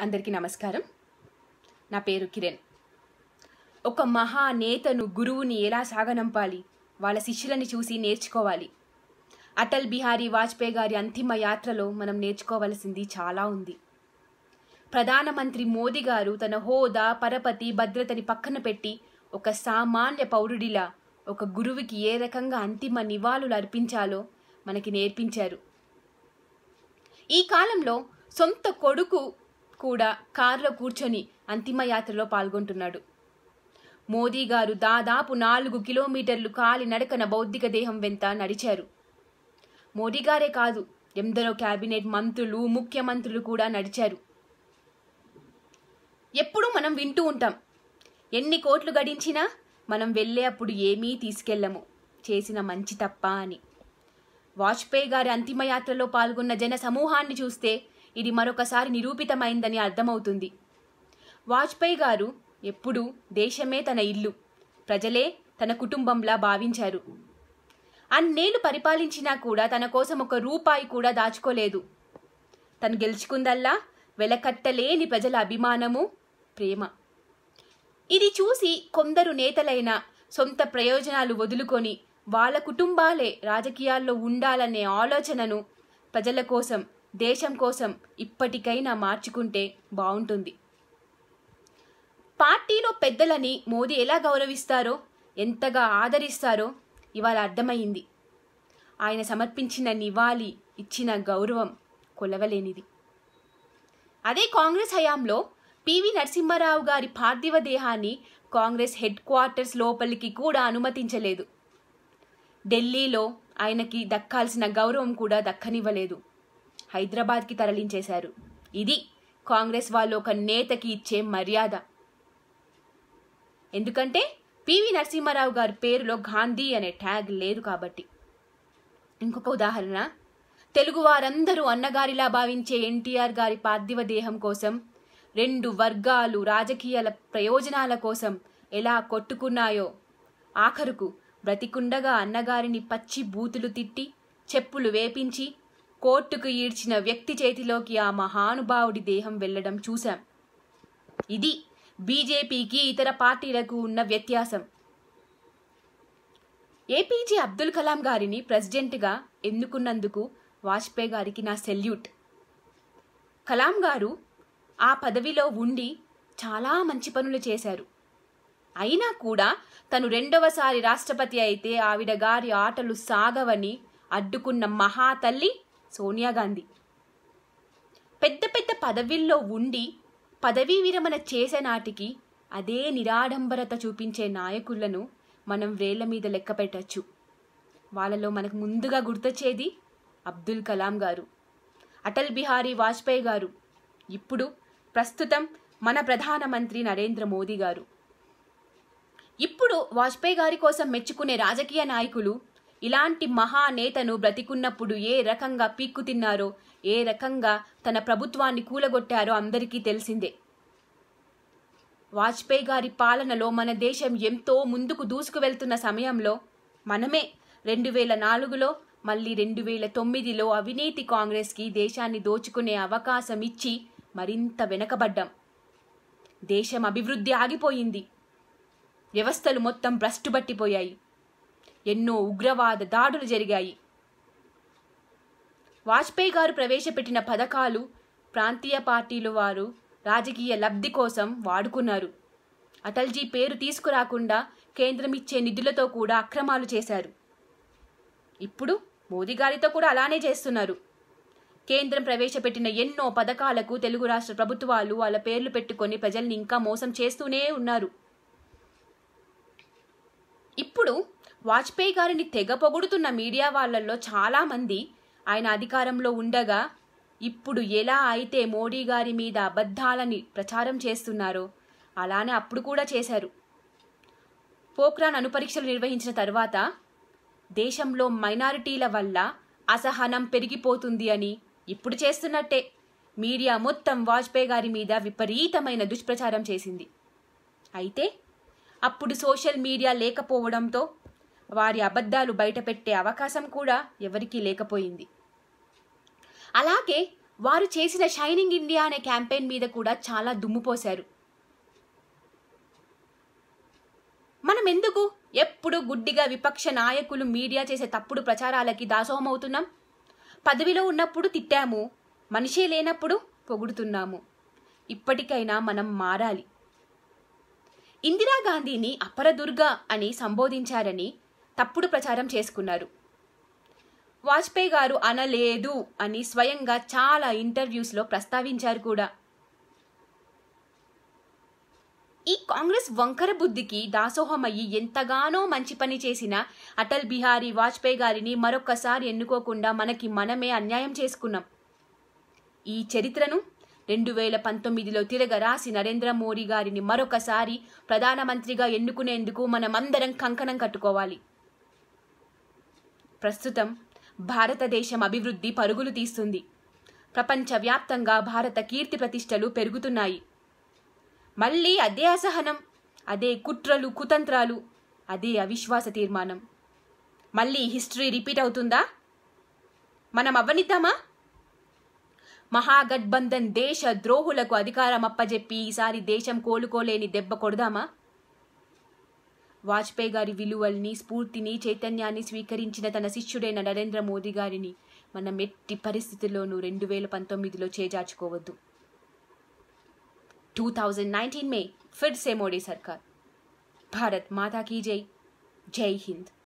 అందరికీ నమస్కారం నా పేరు కిరణ్ ఒక మహా నేతను గురువుని ఎలా సాగనంపాలి వాళ్ళ శిష్యులని చూసి నేర్చుకోవాలి అటల్ బిహారీ వాజ్పేయి గారి అంతిమ యాత్రలో మనం నేర్చుకోవలసింది చాలా ఉంది ప్రధానమంత్రి మోదీ గారు తన హోదా పరపతి భద్రతని పక్కన పెట్టి ఒక సామాన్య పౌరుడిలా ఒక గురువుకి ఏ రకంగా అంతిమ నివాళులు అర్పించాలో మనకి నేర్పించారు ఈ కాలంలో సొంత కొడుకు కూడా కారులో కూర్చొని అంతిమ యాత్రలో పాల్గొంటున్నాడు మోదీ గారు దాదాపు నాలుగు కిలోమీటర్లు కాలి నడకన బౌద్ధిక దేహం వెంట నడిచారు మోదీ గారే కాదు ఎందరో కేబినెట్ మంత్రులు ముఖ్యమంత్రులు కూడా నడిచారు ఎప్పుడూ మనం వింటూ ఉంటాం ఎన్ని కోట్లు గడించినా మనం వెళ్ళే అప్పుడు ఏమీ తీసుకెళ్ళము చేసిన మంచి తప్ప అని వాజ్పేయి గారి అంతిమయాత్రలో పాల్గొన్న జన సమూహాన్ని చూస్తే ఇది మరొకసారి నిరూపితమైందని అర్థమవుతుంది వాజ్పేయి గారు ఎప్పుడూ దేశమే తన ఇల్లు ప్రజలే తన కుటుంబంలా భావించారు అన్నేళ్లు పరిపాలించినా కూడా తన కోసం ఒక రూపాయి కూడా దాచుకోలేదు తను గెలుచుకుందల్లా వెలకట్టలేని ప్రజల అభిమానము ప్రేమ ఇది చూసి కొందరు నేతలైన సొంత ప్రయోజనాలు వదులుకొని వాళ్ళ కుటుంబాలే రాజకీయాల్లో ఉండాలనే ఆలోచనను ప్రజల కోసం దేశం కోసం ఇప్పటికైనా మార్చుకుంటే బాగుంటుంది పార్టీలో పెద్దలని మోదీ ఎలా గౌరవిస్తారో ఎంతగా ఆదరిస్తారో ఇవాళ అర్థమైంది ఆయన సమర్పించిన నివాళి ఇచ్చిన గౌరవం కొలవలేనిది అదే కాంగ్రెస్ హయాంలో పివి నరసింహారావు గారి పార్థివ దేహాన్ని కాంగ్రెస్ హెడ్ క్వార్టర్స్ లోపలికి కూడా అనుమతించలేదు ఢిల్లీలో ఆయనకి దక్కాల్సిన గౌరవం కూడా దక్కనివ్వలేదు హైదరాబాద్కి తరలించేశారు ఇది కాంగ్రెస్ వాళ్ళు ఒక నేతకి ఇచ్చే మర్యాద ఎందుకంటే పివి నరసింహారావు గారి పేరులో గాంధీ అనే ట్యాగ్ లేదు కాబట్టి ఇంకొక ఉదాహరణ తెలుగు వారందరూ అన్నగారిలా భావించే ఎన్టీఆర్ గారి పార్థివ దేహం కోసం రెండు వర్గాలు రాజకీయాల ప్రయోజనాల కోసం ఎలా కొట్టుకున్నాయో ఆఖరుకు బ్రతికుండగా అన్నగారిని పచ్చి బూతులు తిట్టి చెప్పులు వేపించి కోర్టుకు ఈడ్చిన వ్యక్తి చేతిలోకి ఆ మహానుభావుడి దేహం వెళ్లడం చూశాం ఇది బీజేపీకి ఇతర పార్టీలకు ఉన్న వ్యత్యాసం ఏపీజే అబ్దుల్ కలాం గారిని ప్రెసిడెంట్గా ఎన్నుకున్నందుకు వాజ్పేయి గారికి నా సెల్యూట్ కలాం గారు ఆ పదవిలో ఉండి చాలా మంచి పనులు చేశారు అయినా కూడా తను రెండవసారి రాష్ట్రపతి అయితే ఆవిడ గారి ఆటలు సాగవని అడ్డుకున్న మహాతల్లి సోనియా గాంధీ పెద్ద పెద్ద పదవిల్లో ఉండి పదవీ విరమణ చేసే నాటికి అదే నిరాడంబరత చూపించే నాయకులను మనం వేళ్ల మీద లెక్క పెట్టచ్చు వాళ్ళలో మనకు ముందుగా గుర్తొచ్చేది అబ్దుల్ కలాం గారు అటల్ బిహారీ వాజ్పేయి గారు ఇప్పుడు ప్రస్తుతం మన ప్రధానమంత్రి నరేంద్ర మోదీ గారు ఇప్పుడు వాజ్పేయి గారి కోసం మెచ్చుకునే రాజకీయ నాయకులు ఇలాంటి మహానేతను బ్రతికున్నప్పుడు ఏ రకంగా పీక్కు తిన్నారో ఏ రకంగా తన ప్రభుత్వాన్ని కూలగొట్టారో అందరికీ తెలిసిందే వాజ్పేయి గారి పాలనలో మన దేశం ఎంతో ముందుకు దూసుకు వెళ్తున్న సమయంలో మనమే రెండు వేల నాలుగులో మళ్ళీ రెండు వేల తొమ్మిదిలో అవినీతి కాంగ్రెస్కి దేశాన్ని దోచుకునే అవకాశం ఇచ్చి మరింత వెనకబడ్డాం దేశం అభివృద్ధి ఆగిపోయింది వ్యవస్థలు మొత్తం భ్రష్టుబట్టిపోయాయి ఎన్నో ఉగ్రవాద దాడులు జరిగాయి వాజ్పేయి గారు ప్రవేశపెట్టిన పథకాలు ప్రాంతీయ పార్టీలు వారు రాజకీయ లబ్ధి కోసం వాడుకున్నారు అటల్జీ పేరు తీసుకురాకుండా కేంద్రం ఇచ్చే నిధులతో కూడా అక్రమాలు చేశారు ఇప్పుడు మోదీ గారితో కూడా అలానే చేస్తున్నారు కేంద్రం ప్రవేశపెట్టిన ఎన్నో పథకాలకు తెలుగు రాష్ట్ర ప్రభుత్వాలు వాళ్ళ పేర్లు పెట్టుకొని ప్రజల్ని ఇంకా మోసం చేస్తూనే ఉన్నారు ఇప్పుడు వాజ్పేయి గారిని తెగ పొగుడుతున్న మీడియా వాళ్ళల్లో చాలామంది ఆయన అధికారంలో ఉండగా ఇప్పుడు ఎలా అయితే మోడీ గారి మీద అబద్ధాలని ప్రచారం చేస్తున్నారో అలానే అప్పుడు కూడా చేశారు పోఖ్రాన్ అణుపరీక్షలు నిర్వహించిన తర్వాత దేశంలో మైనారిటీల వల్ల అసహనం పెరిగిపోతుంది అని ఇప్పుడు చేస్తున్నట్టే మీడియా మొత్తం వాజ్పేయి గారి మీద విపరీతమైన దుష్ప్రచారం చేసింది అయితే అప్పుడు సోషల్ మీడియా లేకపోవడంతో వారి అబద్ధాలు బయటపెట్టే అవకాశం కూడా ఎవరికీ లేకపోయింది అలాగే వారు చేసిన షైనింగ్ ఇండియా అనే క్యాంపెయిన్ మీద కూడా చాలా దుమ్ము పోశారు మనం ఎందుకు ఎప్పుడు గుడ్డిగా విపక్ష నాయకులు మీడియా చేసే తప్పుడు ప్రచారాలకి దాసోహమవుతున్నాం పదవిలో ఉన్నప్పుడు తిట్టాము మనిషే లేనప్పుడు పొగుడుతున్నాము ఇప్పటికైనా మనం మారాలి ఇందిరాగాంధీని అపరదుర్గ అని సంబోధించారని తప్పుడు ప్రచారం చేసుకున్నారు వాజ్పేయి గారు అనలేదు అని స్వయంగా చాలా ఇంటర్వ్యూస్లో ప్రస్తావించారు కూడా ఈ కాంగ్రెస్ వంకర బుద్ధికి దాసోహమయ్యి ఎంతగానో మంచి పని చేసిన అటల్ బిహారీ వాజ్పేయి గారిని మరొక్కసారి ఎన్నుకోకుండా మనకి మనమే అన్యాయం చేసుకున్నాం ఈ చరిత్రను రెండు వేల పంతొమ్మిదిలో తిరగరాసి నరేంద్ర మోడీ గారిని మరొకసారి ప్రధానమంత్రిగా ఎన్నుకునేందుకు మనమందరం కంకణం కట్టుకోవాలి ప్రస్తుతం భారతదేశం అభివృద్ధి పరుగులు తీస్తుంది ప్రపంచవ్యాప్తంగా భారత కీర్తి ప్రతిష్టలు పెరుగుతున్నాయి మళ్ళీ అదే అసహనం అదే కుట్రలు కుతంత్రాలు అదే అవిశ్వాస తీర్మానం మళ్ళీ హిస్టరీ రిపీట్ అవుతుందా మనం అవ్వనిద్దామా మహాగఠబంధన్ దేశ ద్రోహులకు అధికారం అప్పజెప్పి ఈసారి దేశం కోలుకోలేని దెబ్బ కొడదామా వాజ్పేయి గారి విలువల్ని స్ఫూర్తిని చైతన్యాన్ని స్వీకరించిన తన శిష్యుడైన నరేంద్ర మోదీ గారిని మనం ఎట్టి పరిస్థితుల్లోనూ రెండు వేల పంతొమ్మిదిలో చేజార్చుకోవద్దు 2019 में फिर से मोदी सरकार भारत माता की जय जय हिंद